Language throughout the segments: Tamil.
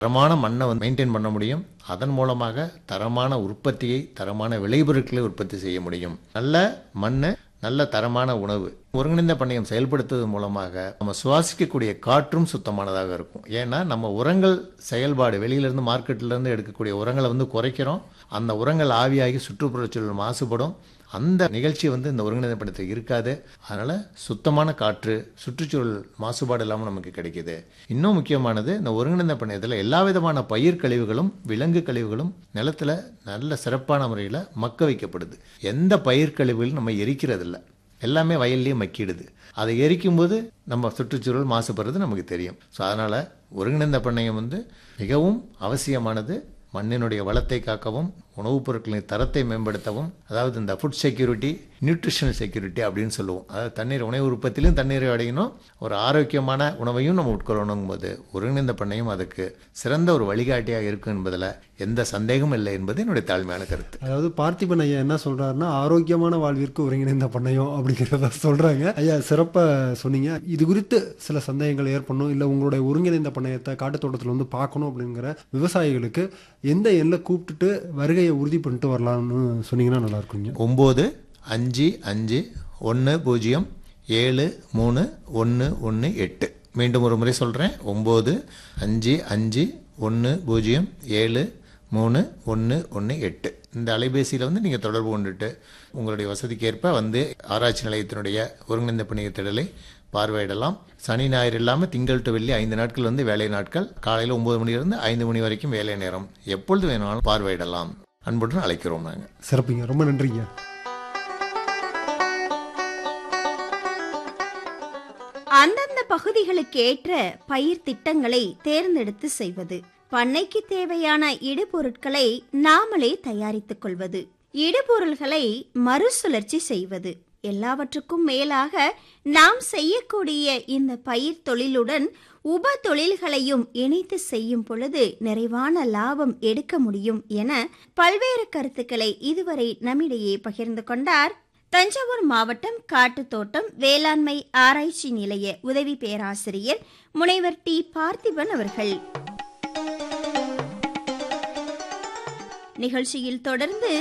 தரமான மண்ணை வந்து மெயின்டைன் பண்ண முடியும் அதன் மூலமாக தரமான உற்பத்தியை தரமான விளைபொருட்களை உற்பத்தி செய்ய முடியும் நல்ல மண் நல்ல தரமான உணவு ஒருங்கிணைந்த பண்ணையம் செயல்படுத்துவது மூலமாக நம்ம சுவாசிக்கக்கூடிய காற்றும் சுத்தமானதாக இருக்கும் ஏன்னா நம்ம உரங்கள் செயல்பாடு வெளியிலேருந்து மார்க்கெட்லேருந்து எடுக்கக்கூடிய உரங்களை வந்து குறைக்கிறோம் அந்த உரங்கள் ஆவியாகி சுற்றுப்புறச்சூழல் மாசுபடும் அந்த நிகழ்ச்சி வந்து இந்த ஒருங்கிணைந்த பண்ணத்தில் இருக்காது அதனால் சுத்தமான காற்று சுற்றுச்சூழல் மாசுபாடு இல்லாமல் நமக்கு கிடைக்குது இன்னும் முக்கியமானது இந்த ஒருங்கிணைந்த பண்ணையத்தில் எல்லா விதமான பயிர் கழிவுகளும் விலங்கு கழிவுகளும் நிலத்தில் நல்ல சிறப்பான முறையில் மக்க வைக்கப்படுது எந்த பயிர் கழிவுகளும் நம்ம எரிக்கிறதில்ல எல்லாமே வயல்லையே மக்கிடுது அதை எரிக்கும்போது நம்ம சுற்றுச்சூழல் மாசுபடுறது நமக்கு தெரியும் ஸோ அதனால் ஒருங்கிணைந்த பண்ணையம் வந்து மிகவும் அவசியமானது மண்ணினுடைய வளத்தை காக்கவும் உணவுப் பொருட்களின் தரத்தை மேம்படுத்தவும் அதாவது இந்த ஃபுட் செக்யூரிட்டி நியூட்ரிஷனல் செக்யூரிட்டி அப்படின்னு சொல்லுவோம் அதாவது தண்ணீர் உணவு உற்பத்தியிலும் தண்ணீரை அடையணும் ஒரு ஆரோக்கியமான உணவையும் நம்ம உட்கொள்ளணும் போது ஒருங்கிணைந்த பண்ணையும் அதுக்கு சிறந்த ஒரு வழிகாட்டியாக இருக்கும் என்பதில் எந்த சந்தேகமும் இல்லை என்பது என்னுடைய தாழ்மையான கருத்து அதாவது பார்த்திபன் ஐயா என்ன சொல்றாருன்னா ஆரோக்கியமான வாழ்விற்கு ஒருங்கிணைந்த பண்ணையம் அப்படிங்கிறத சொல்றாங்க ஐயா சிறப்பா சொன்னீங்க இது குறித்து சில சந்தேகங்கள் ஏற்படணும் இல்ல உங்களுடைய ஒருங்கிணைந்த பண்ணையத்தை காட்டுத்தோட்டத்தில் வந்து பார்க்கணும் அப்படிங்கிற விவசாயிகளுக்கு எந்த எல்லை கூப்பிட்டுட்டு வருகையை உறுதி பண்ணிட்டு வரலாம்னு சொன்னீங்கன்னா நல்லா இருக்குங்க ஒம்பது அஞ்சு அஞ்சு ஒன்று பூஜ்ஜியம் ஏழு மூணு ஒன்று ஒன்று எட்டு மீண்டும் ஒரு முறை சொல்கிறேன் ஒம்பது அஞ்சு அஞ்சு ஒன்று பூஜ்ஜியம் ஏழு மூணு ஒன்று ஒன்று எட்டு இந்த அலைபேசியில் வந்து நீங்கள் தொடர்பு கொண்டுட்டு உங்களுடைய வசதிக்கேற்ப வந்து ஆராய்ச்சி நிலையத்தினுடைய ஒருங்கிணைந்த பணிய திடலை பார்வையிடலாம் சனி ஞாயிறு இல்லாமல் திங்கள் டு வெள்ளி ஐந்து நாட்கள் வந்து வேலை நாட்கள் காலையில் ஒம்பது மணிலிருந்து ஐந்து மணி வரைக்கும் வேலை நேரம் எப்பொழுது வேணாலும் பார்வையிடலாம் அன்புடன் அழைக்கிறோம் நாங்கள் சிறப்புங்க ரொம்ப நன்றிங்க அந்தந்த பகுதிகளுக்கு ஏற்ற பயிர் திட்டங்களை தேர்ந்தெடுத்து செய்வது பண்ணைக்கு தேவையான இடுபொருட்களை நாமளே தயாரித்துக் கொள்வது இடுபொருள்களை மறுசுழற்சி செய்வது எல்லாவற்றுக்கும் மேலாக நாம் செய்யக்கூடிய இந்த பயிர் தொழிலுடன் உப தொழில்களையும் இணைத்து செய்யும் பொழுது நிறைவான லாபம் எடுக்க முடியும் என பல்வேறு கருத்துக்களை இதுவரை நம்மிடையே பகிர்ந்து கொண்டார் தஞ்சாவூர் மாவட்டம் காட்டுத்தோட்டம் வேளாண்மை ஆராய்ச்சி நிலைய உதவி பேராசிரியர் முனைவர் டி பார்த்திபன் அவர்கள் நிகழ்ச்சியில் தொடர்ந்து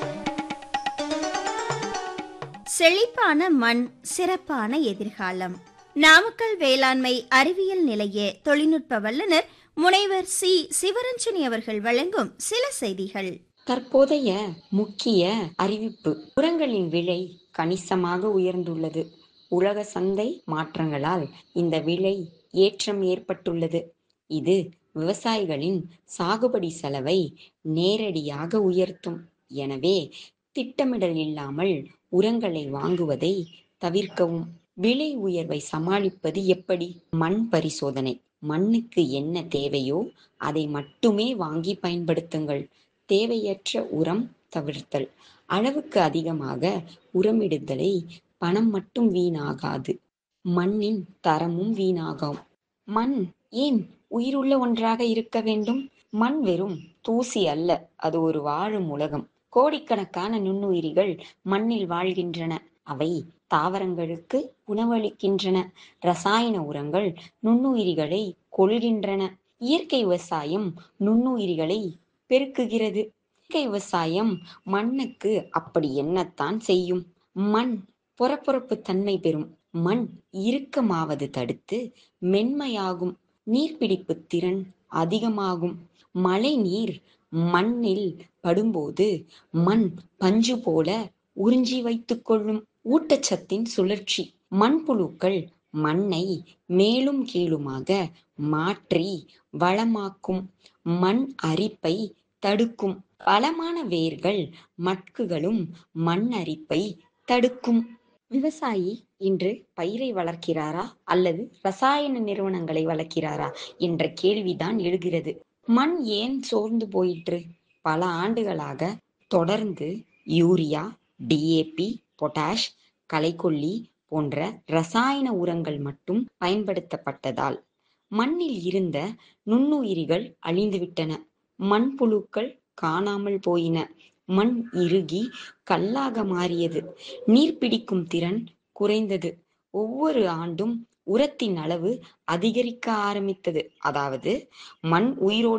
செழிப்பான மண் சிறப்பான எதிர்காலம் நாமக்கல் வேளாண்மை அறிவியல் நிலைய தொழில்நுட்ப வல்லுநர் முனைவர் சி சிவரஞ்சனி அவர்கள் வழங்கும் சில செய்திகள் தற்போதைய முக்கிய அறிவிப்பு உரங்களின் விலை கணிசமாக உயர்ந்துள்ளது உலக சந்தை மாற்றங்களால் இந்த விலை ஏற்றம் ஏற்பட்டுள்ளது இது விவசாயிகளின் சாகுபடி செலவை நேரடியாக உயர்த்தும் எனவே திட்டமிடல் இல்லாமல் உரங்களை வாங்குவதை தவிர்க்கவும் விலை உயர்வை சமாளிப்பது எப்படி மண் பரிசோதனை மண்ணுக்கு என்ன தேவையோ அதை மட்டுமே வாங்கி பயன்படுத்துங்கள் தேவையற்ற உரம் தவிர்த்தல் அளவுக்கு அதிகமாக உரமிடுதலை பணம் மட்டும் வீணாகாது மண்ணின் தரமும் வீணாகும் மண் ஏன் உயிருள்ள ஒன்றாக இருக்க வேண்டும் மண் வெறும் தூசி அல்ல அது ஒரு வாழும் உலகம் கோடிக்கணக்கான நுண்ணுயிரிகள் மண்ணில் வாழ்கின்றன அவை தாவரங்களுக்கு உணவளிக்கின்றன ரசாயன உரங்கள் நுண்ணுயிரிகளை கொள்கின்றன இயற்கை விவசாயம் நுண்ணுயிரிகளை பெருக்குகிறது இயற்கை விவசாயம் மண்ணுக்கு அப்படி என்னத்தான் செய்யும் மண் பொறப்பொறப்பு தன்மை பெறும் மண் இறுக்கமாவது தடுத்து மென்மையாகும் நீர்பிடிப்பு திறன் அதிகமாகும் மழை நீர் மண்ணில் படும்போது மண் பஞ்சு போல உறிஞ்சி வைத்துக் கொள்ளும் ஊட்டச்சத்தின் சுழற்சி மண்புழுக்கள் மண்ணை மேலும் கீழுமாக மாற்றி வளமாக்கும் மண் அரிப்பை தடுக்கும் பலமான வேர்கள் மட்குகளும் மண் அரிப்பை தடுக்கும் விவசாயி இன்று பயிரை வளர்க்கிறாரா அல்லது ரசாயன நிறுவனங்களை வளர்க்கிறாரா என்ற கேள்விதான் எழுகிறது மண் ஏன் சோர்ந்து போயிற்று பல ஆண்டுகளாக தொடர்ந்து யூரியா டிஏபி பொட்டாஷ் களைக்கொல்லி போன்ற ரசாயன உரங்கள் மட்டும் பயன்படுத்தப்பட்டதால் மண்ணில் இருந்த நுண்ணுயிரிகள் அழிந்துவிட்டன மண்புழுக்கள் காணாமல் போயின மண் இறுகி கல்லாக மாறியது நீர் பிடிக்கும் திறன் குறைந்தது ஒவ்வொரு ஆண்டும் உரத்தின் அளவு அதிகரிக்க ஆரம்பித்தது அதாவது மண் உயிரோடு